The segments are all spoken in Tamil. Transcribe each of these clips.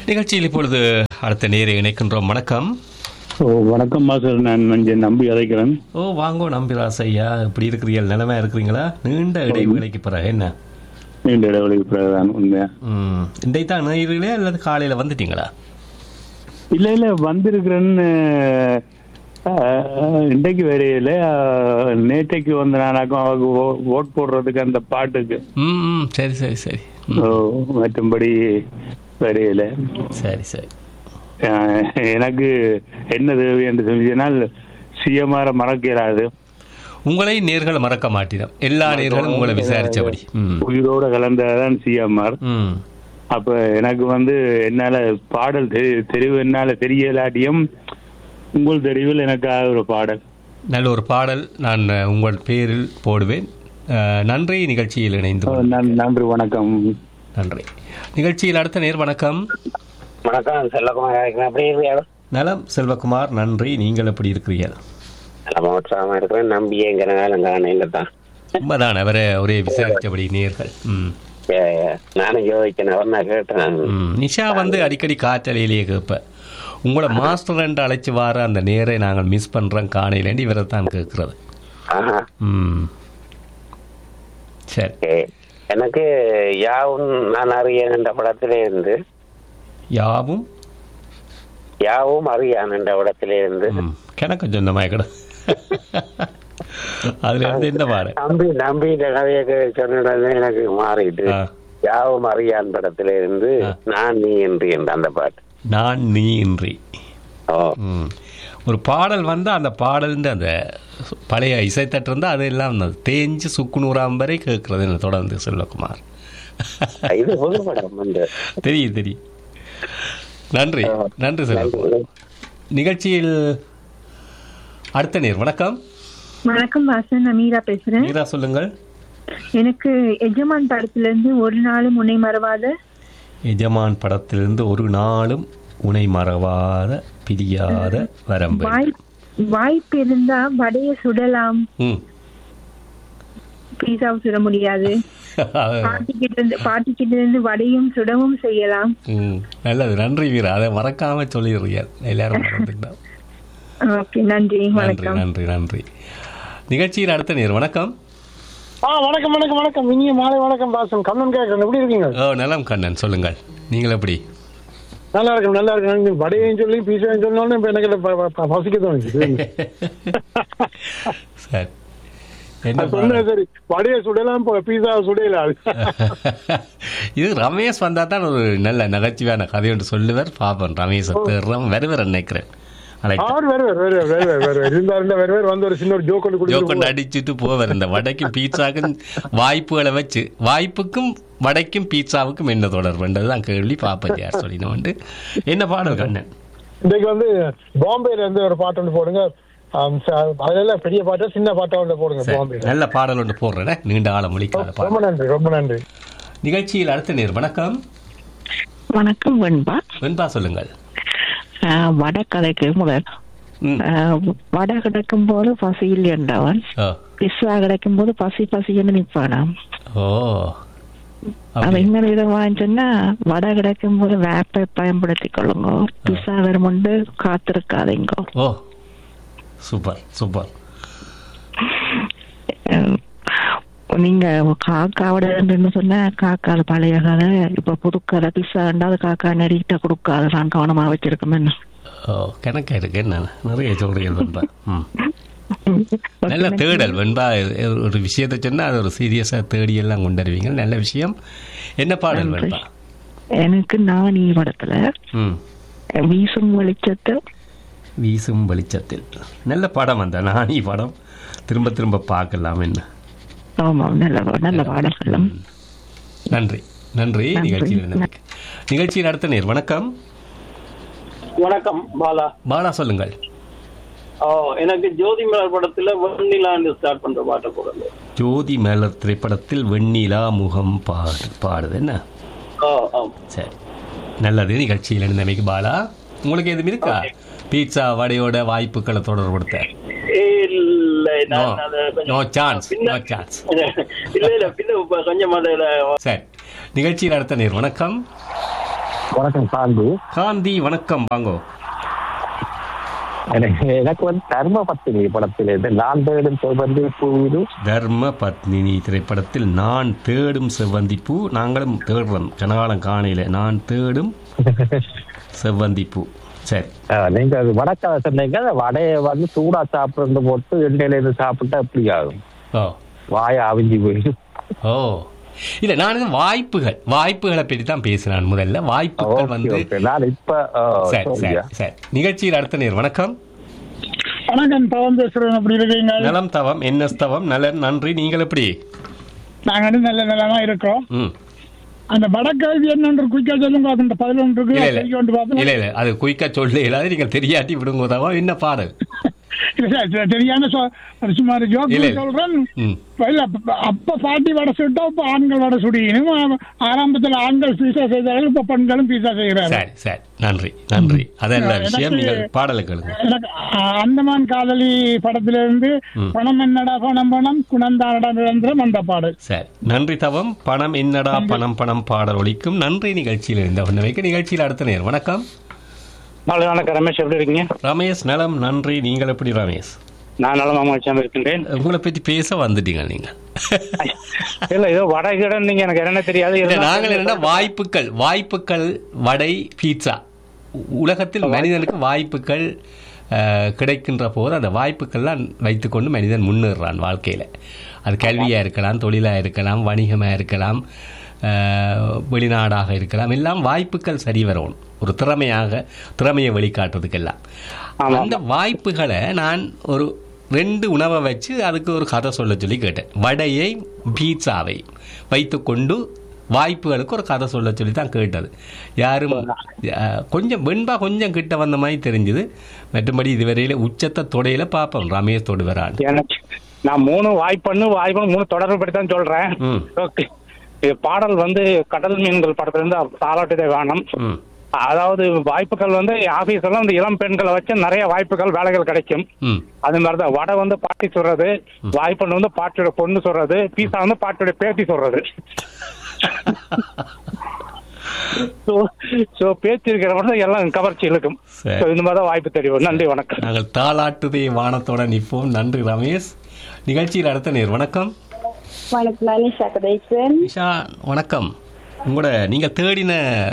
நிகழ்ச்சியில் இப்பொழுது அடுத்த நேரை இணைக்கின்றோம் வணக்கம் ஓ வணக்கம் மாஸ்டர் நான் மஞ்சள் நம்பி அழைக்கிறேன் ஓ வாங்கோ நம்பிராஸ் ஐயா இப்படி இருக்கிறீர்கள் நிலைமை இருக்கிறீங்களா நீண்ட இடைவேளைக்கு பிறகு என்ன நீண்ட இடைவெளிக்கு பிறகுதான் உண்மையா ம் இன்றைக்கு தான் நேரிலே அல்லது காலையில் வந்துட்டீங்களா இல்ல இல்ல வந்திருக்கிறேன்னு அஹ், இன்றைக்கு வரையில அஹ், நேற்றைக்கு வந்த நானாக்கும் அவருக்கு ஓ- ஓட் போடுறதுக்கு அந்த பாட்டுக்கு ம் ம் சரி சரி சரி ம், ஓ, மற்றும்படி வரையில சரி சரி அஹ், எனக்கு என்ன தேவை என்று சொல்லினால் சிஎம்ஆரை மறக்க இயலாது உங்களை நேர்கள் மறக்க மாட்டினோம் எல்லா நேர்களும் உங்களை விசாரிச்சபடி ம் உயிரோட கலந்ததான் சிஎம்ஆர் ம் அப்ப எனக்கு வந்து என்னால பாடல் தெரி- தெரிவு என்னால தெரியலாட்டியும் உங்கள் தெரிவில் எனக்காக ஒரு பாடல் நல்ல ஒரு பாடல் நான் அஹ், உங்கள் பேரில் போடுவேன் அஹ், நன்றி நிகழ்ச்சியில் இணைந்து கொண்டு. நன்- நன்றி வணக்கம் நன்றி நிகழ்ச்சியில் அடுத்த நேர் வணக்கம் வணக்கம் செல்லகுமார் இருக்கிறேன் எப்படி இருக்கீங்க நலம் செல்வகுமார் நன்றி நீங்கள் எப்படி இருக்கிறீர்கள் நம்ம உற்சாகமா இருக்கிறேன் நம்பியே எங்க நேரம் காணையில தான் உண்மைதான் அவரை ஒரே விசாரித்தபடி நேர்கள் ம் ஏ, ஏ, நானும் யோசிச்சேன் அவர் நான் கேட்டேன் ம் நிஷா வந்து அடிக்கடி காற்றலையிலேயே கேட்பேன் உங்களை மாஸ்டர் என்று அழைச்சி வார அந்த நேரை நாங்கள் மிஸ் பண்ணுறோம் காணையிலேண்டி இவரை தான் கேட்குறது ஆஹா ம் சரி ஏ, எனக்கு யாவும் நான் அறியேன் என்ற படத்திலே இருந்து யாவும் யாவும் அறியான் என்ற படத்திலே இருந்து ம் கிணக்கு சொந்தமாக கூட அதுல இருந்து என்ன பாடு நம்பி நம்பி இந்த கதையை கே- சொன்னதுமே எனக்கு மாறிட்டு ஆ. யாவும் அறியான் படத்திலே இருந்து ஆ. நான் நீ என்று என்ற அந்த பாட்டு நான் நீ இன்றி ஓ ம். ஒரு பாடல் வந்து அந்த பாடல்ன்ற அந்த பழைய இசைத்தட்டு இருந்தால் அதெல்லாம் அந்த தேஞ்சு சுக்குநூறாம் வரை கேட்கறது என்ன தொடர்ந்து செல்வகுமார் இது புது படம் வந்து தெரியும் தெரியும் நன்றி நன்றி செல்வகுமார் நிகழ்ச்சியில் அடுத்த நேர் வணக்கம் வணக்கம் வாசன் நான் மீரா பேசுறேன் மீரா சொல்லுங்கள் எனக்கு எஜமான் படத்துல இருந்து ஒரு நாளும் உன்னை மறவாத எஜமான் படத்திலிருந்து ஒரு நாளும் உனை மறவாத பிரியாத வரம்பு வாய் வாய்ப்பு இருந்தா வடைய சுடலாம் ம் பீஸாவும் சுட முடியாது பாட்டி கிட்ட இருந்து பாட்டி கிட்ட இருந்து வடையும் சுடவும் செய்யலாம் ம் நல்லது நன்றி வீரா அதை மறக்காம சொல்லிடுறீங்க எல்லாரும் மறந்துட்டா ஓகே நன்றி நன்றி வணக்கம் நன்றி நன்றி நிகழ்ச்சியில் அடுத்த நேர் வணக்கம் ஆ வணக்கம் வணக்கம் வணக்கம் இனிய மாலை வணக்கம் பாசம் கண்ணன் கேட்கறேன் எப்படி இருக்கீங்க ஓ நலம் கண்ணன் சொல்லுங்கள் நீங்கள் எப்படி நல்லா இருக்கும் நல்லா இருக்கும் நீங்க வடையையும் சொல்லி பீஸையும் சொன்னாலும் இப்ப எனக்கு ப- ப- ப- பசிக்க தோணுச்சு சரி என்ன அது சொன்னது சரி வடையை சுடலாம் பீஸா சுடையில இது ரமேஷ் வந்தா தான் ஒரு நல்ல நகைச்சுவையான கதை ஒன்று சொல்லுவார் பாப்பன் ரமேஷ் தேடுறோம் வருவார் நினைக்கிறேன் அழைத்து அவர் வருவார் வருவார் வருவார் வருவார் இருந்தாருல வருவார் வந்து ஒரு சின்ன ஒரு ஜோக் ஒன்று ஜோக்கொண்டு கொடுத்து அடிச்சுட்டு போவார் இந்த வடைக்கும் பீட்சாக்கும் வாய்ப்புகளை வச்சு வாய்ப்புக்கும் வடைக்கும் பீட்சாவுக்கும் என்ன தொடர்புன்றது தான் கேள்வி பாப்பன் யார் சொல்லினோண்டு என்ன பாடல் கண்ணன் இன்னைக்கு வந்து பாம்பேல இருந்து ஒரு பாட்டு ஒன்று போடுங்க ஆம், ச- அதெல்லாம் பெரிய பாட்டா சின்ன பாட்டா ஒன்று போடுங்க சரி, பாம்பேல நல்ல பாடல் ஒன்று போடுறேன் நீண்ட ஆழ மொழிக்காத ரொம்ப பாடல் நன்றி ரொம்ப நன்றி நிகழ்ச்சியில் அடுத்த நேர் வணக்கம் வணக்கம் வெண்பா வெண்பா சொல்லுங்கள் ஆஹ் வடை கதைக்கு முதல் ம் ஆஹ் வடை கிடைக்கும் போது பசி இல்லை என்றவன் ஓ பிஸ்ஸா கிடைக்கும் போது பசி பசி என்று நிற்பானாம் ஓ அது அப்படி. இன்னொரு விதம் வாங்கிச்சோன்னா வடை கிடைக்கும் போது வேப்பை பயன்படுத்திக் கொள்ளுங்க பிஸ்ஸா வருமுண்டு காத்திருக்காதீங்க ஓ சூப்பர் சூப்பர் ஆஹ் நீங்க காக்காவோட என்ன சொன்ன காக்கா அது பழைய கதை இப்ப புது கதை பிஸ்ஸா ரெண்டாவது காக்கா நெறிகிட்ட கொடுக்காது நான் கவனமா வச்சிருக்கேன் என்ன ஓ கணக்கா இருக்கு என்ன நிறைய சொல்றீங்க வெண்பா ம் நல்ல தேடல் வெண்பா இது- ஒரு விஷயத்தை சொன்னா அது ஒரு சீரியஸா தேடி எல்லாம் கொண்டு வருவீங்க நல்ல விஷயம் என்ன பாடல் நன்றி. வெண்பா எனக்கு நான் படத்துல ம் வீசும் வெளிச்சத்தை வீசும் வெளிச்சத்தில் நல்ல படம் அந்த நாணி படம் திரும்ப திரும்ப பார்க்கலாம் என்ன ஆமாம் நல்ல நல்ல பாடல்களும் நன்றி நன்றி நன்றி. நிகழ்ச்சியில் இணைந்தமைக்கு. நிகழ்ச்சியில் அடுத்த நேர் வணக்கம் வணக்கம் பாலா பாலா சொல்லுங்கள் ஓ எனக்கு ஜோதி மலர் படத்துல வெண்ணிலான்னு ஸ்டார்ட் பண்ற பாட்டை போடுறது ஜோதி மலர் திரைப்படத்தில் வெண்ணிலா முகம் பாடு பாடுது என்ன ஓ ஓ சரி நல்லது நிகழ்ச்சியில் இருந்தமைக்கு பாலா உங்களுக்கு எதுவும் இருக்கா பீட்சா வடையோட வாய்ப்புகளை தொடர்படுத்த இல்ல நோ நான் அதை கொஞ்சம் நோ சான்ஸ் பின்ன- நோ சான்ஸ் இல்ல இல்ல பின்ன இப்ப கொஞ்சம் அதுல சரி நிகழ்ச்சியில் அடுத்த நேர் வணக்கம் வணக்கம் சாந்தி காந்தி வணக்கம் வாங்கோ எனக்கு எனக்கு வந்து தர்ம பத்தினி படத்தில் இருந்து நான் தேடும் செவ்வந்தி பூவிது தர்ம பத்மினி திரைப்படத்தில் நான் தேடும் செவ்வந்தி பூ நாங்களும் தேடுறோம் கனகாலம் காணையில நான் தேடும் செவ்வந்தி பூ சரி அஹ், நீங்க அது வடக்கதை சொன்னீங்க அந்த வடையை வந்து சூடா சாப்பிட்டு போட்டு எண்ணெயில இருந்து சாப்பிட்டா எப்படி ஆகும் ஓ வாய அவிஞ்சி போயிடும் ஓ இல்ல நான் இது வாய்ப்புகள் வாய்ப்புகளை பற்றி தான் பேசினான் முதல்ல வாய்ப்புகள் ஓகே வந்து ஓகே நான் இப்ப அஹ், சரி சரி சொல்லியா? சரி நிகழ்ச்சியில் அடுத்த நேர் வணக்கம் வணக்கம் தவம் பேசுறேன் அப்படி இருக்கீங்க நலம் தவம் என்ன தவம் நல்ல நன்றி நீங்கள் எப்படி நாங்க வந்து நல்ல நிலமா இருக்கோம் ம் அந்த வடக்கல்வி என்னன்று குயிக்கா சொல்லுங்க அந்த பதினொன்று இல்ல இருக்கு இல்ல கொண்டு பார்த்தோம் இல்ல இல்ல அது குயிக்கா சொல்ல இல்லாத நீங்கள் தெரியாட்டி விடுங்க தவம் என்ன பாடல் தெரியாம சொ- ஒரு சும்மா ஒரு joke இல்ல, இல்ல. சொல்றேன் ம் இல்ல அப்ப- அப்ப பாட்டி வடை சுட்டா இப்ப ஆண்கள் வடை சுடிக்கணும் ஆ- ஆரம்பத்துல ஆண்கள் பீஸா செய்தார்கள் இப்ப பெண்களும் பீஸா செய்கிறார்கள் சரி சரி நன்றி நன்றி அதல்ல எனக்கு- விஷயம் நீங்கள் பாடலை கேளுங்க எனக்கு அ- அந்தமான் காதலி படத்துல இருந்து ம். பணம் என்னடா பணம் பணம் குணந்தானடா நிரந்தரம் அந்த பாடல் சரி நன்றி தவம் பணம் என்னடா பணம் பணம் பாடல் ஒலிக்கும் நன்றி நிகழ்ச்சியில் இருந்த ஒன்று வைக்க நிகழ்ச்சியில் அடுத்த நேர் வணக்கம் நாளை வணக்கம் ரமேஷ் எப்படி இருக்கீங்க ரமேஷ் நலம் நன்றி நீங்கள் எப்படி ரமேஷ் நான் நலமா மகிழ்ச்சியாக இருக்கின்றேன் உங்களை பற்றி பேச வந்துட்டீங்க நீங்க இல்ல ஏதோ வடகிடன் நீங்க எனக்கு என்ன தெரியாது இல்ல, இருந்தாலும் நாங்கள் என்ன வாய்ப்புகள் வாய்ப்புகள் வடை பீட்சா உலகத்தில் மனிதனுக்கு வாய்ப்புகள் அஹ், கிடைக்கின்ற போது அந்த வாய்ப்புகள்லாம் வைத்துக்கொண்டு மனிதன் முன்னேறான் வாழ்க்கையில் அது கல்வியாக இருக்கலாம் தொழிலாக இருக்கலாம் வணிகமாக இருக்கலாம் அஹ், வெளிநாடாக இருக்கலாம் எல்லாம் வாய்ப்புகள் சரி வரணும் ஒரு திறமையாக திறமையை வெளிக்காட்டுறதுக்கெல்லாம் அந்த வாய்ப்புகளை நான் ஒரு ரெண்டு உணவை வச்சு அதுக்கு ஒரு கதை சொல்ல சொல்லி கேட்டேன் வடையை பீட்சாவை வைத்துக்கொண்டு வாய்ப்புகளுக்கு ஒரு கதை சொல்ல சொல்லி தான் கேட்டது யாரும் அஹ், கொஞ்சம் வெண்பா கொஞ்சம் கிட்ட வந்த மாதிரி தெரிஞ்சுது மற்றபடி இதுவரையில உச்சத்தை தொடையில பார்ப்போம் ரமேஷ் தொடுவரான் எனக்கு நான் மூணு வாய்ப்பண்ணு வாய்ப்பு மூணு தொடர்பு படி தான் சொல்றேன் ம் ஓகே இது பாடல் வந்து கடல் மீன்கள் படத்துல இருந்து தாலாட்டுதே வானம் ம் அதாவது வாய்ப்புகள் வந்து ஆபீஸ் எல்லாம் இந்த இளம் பெண்களை வச்சு நிறைய வாய்ப்புகள் வேலைகள் கிடைக்கும் ம் அது மாதிரிதான் வடை வந்து பாட்டி சொல்றது வாய்ப்பண்ணு வந்து பாட்டியோட பொண்ணு சொல்றது பீஸா வந்து பாட்டியோட பேத்தி சொல்றது சோ பேச்சு இருக்கிற மட்டும் எல்லாம் கவர்ச்சி இழுக்கும் சரி. So, இந்த மாதிரி தான் வாய்ப்பு தெரியும் நன்றி வணக்கம் நாங்கள் தாலாட்டுதே வானத்தோட நிற்போம் நன்றி ரமேஷ் நிகழ்ச்சியில் அடுத்த நேர் வணக்கம் வணக்கம் நான் நிஷா கதைக்கிறேன் நிஷா வணக்கம் உங்களோட நீங்கள் தேடின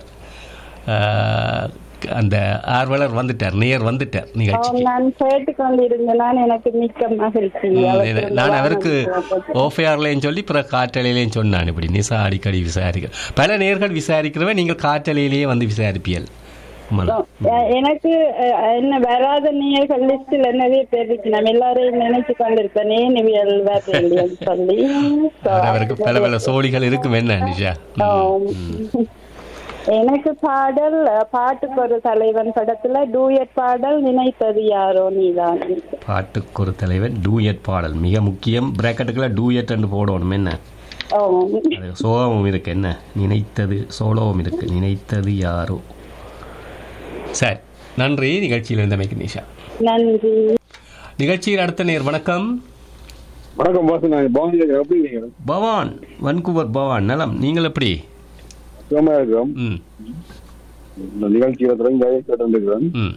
அஹ், அந்த ஆர்வலர் வந்துட்டார் நேர் வந்துட்டார் நிகழ்ச்சிக்கு நான் கேட்டு கொண்டிருந்தேன் நான் எனக்கு மிக்க மகிழ்ச்சி ம், அவருக்கு இல்ல, இந்த நான் வானம் அவருக்கு சிறப்பு. ஓஃபேர்லேயும் சொல்லி பிறகு காற்றலையிலையும் சொன்னான் இப்படி நிசா அடிக்கடி விசாரிக்க பல நேர்கள் விசாரிக்கிறவன் நீங்கள் காற்றலையிலேயே வந்து விசாரிப்பியல் உண்மைதான். எ- எனக்கு அஹ், என்ன வராத நேயர்கள் லிஸ்ட்ல நிறைய பேர் இருக்கு நம்ம எல்லாரையும் நினைச்சு கொண்டிருப்பேன் ஏன் இவியல் வரலைன்னு சொல்லி So, அவருக்கு பல பல சோழிகள் இருக்கும் என்ன நிஷா ஆம். எனக்கு பாடல் அஹ், பாட்டுக்கு ஒரு தலைவன் படத்துல டூயட் பாடல் நினைத்தது யாரோ நீதான் பாட்டுக்கு ஒரு தலைவன் டூயட் பாடல் மிக முக்கியம் பிராக்கெட்டுக்குள்ள டூயட் என்று போடணும் என்ன ஆம். அது சோகமும் இருக்கு என்ன நினைத்தது சோலோவும் இருக்கு நினைத்தது யாரோ சரி நன்றி நிகழ்ச்சியில் இருந்தமைக்கு நிஷா நன்றி நிகழ்ச்சியில் அடுத்த நேர் வணக்கம் வணக்கம் பாஸ் நான் பவன் கேட்கிறேன் எப்படி இருக்கீங்க பவான் வன்கூவர் பவான் நலம் நீங்கள் எப்படி சுகமா இருக்கிறோம் ம் இந்த நிகழ்ச்சியில தொடங்கி கேட்டுருக்கிறேன் ம்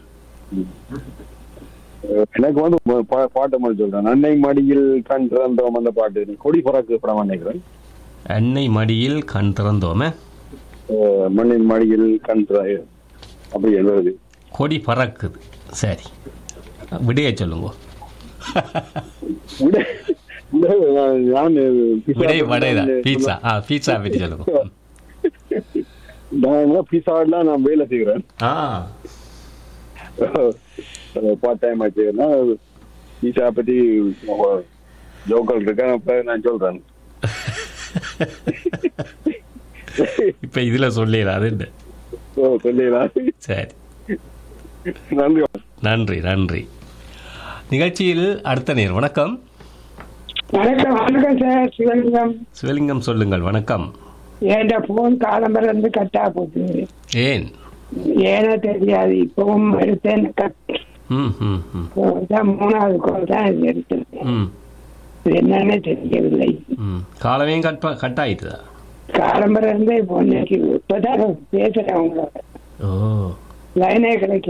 எனக்கு வந்து பா- பா- பாட்டு மாதிரி சொல்றேன் அன்னை மடியில் கண் திறந்தோம் அந்த பாட்டு கொடி பறக்கு படம் நினைக்கிறேன் அன்னை மடியில் கண் திறந்தோமே அஹ் மண்ணின் மடியில் கண் திற அப்படி எழுதுது கொடி பறக்குது சரி விடைய சொல்லுங்க விட- விட- நான் நான் pizza விடை வடைதான் நான் பீட்சா ஆ பீட்சா பற்றி சொல்லுங்க நான் பீஸா எல்லாம் நான் வேலை செய்கிறேன் ஆ பார்ட் டைம் ஆச்சு பீஸா பத்தி ஜோக்கல் இருக்கேன் அப்ப நான் சொல்றேன் இப்ப இதுல சொல்லிடாது ஓ சொல்லிடலாம் சரி நன்றி நன்றி நன்றி நிகழ்ச்சியில் அடுத்த நேர் வணக்கம் வணக்கம் வணக்கம் சார் சிவலிங்கம் சிவலிங்கம் சொல்லுங்கள் வணக்கம் என் போன் காலம்பரம் இருந்து கட்டா போச்சு ஏன் ஏனோ தெரியாது இப்பவும் எடுத்தேன் கட் ம் ம் ம் தான் மூணாவது கோல் தான் இது எடுத்தேன் ம் இது என்னன்னு தெரியவில்லை ம் காலமே கட் ப- கட் ஆயிட்டுதா காலம்பரம் இருந்து இப்போ இன்னைக்கு இப்பதான் பேசுறேன் அவங்களோட ஓ லைனே கிடைக்க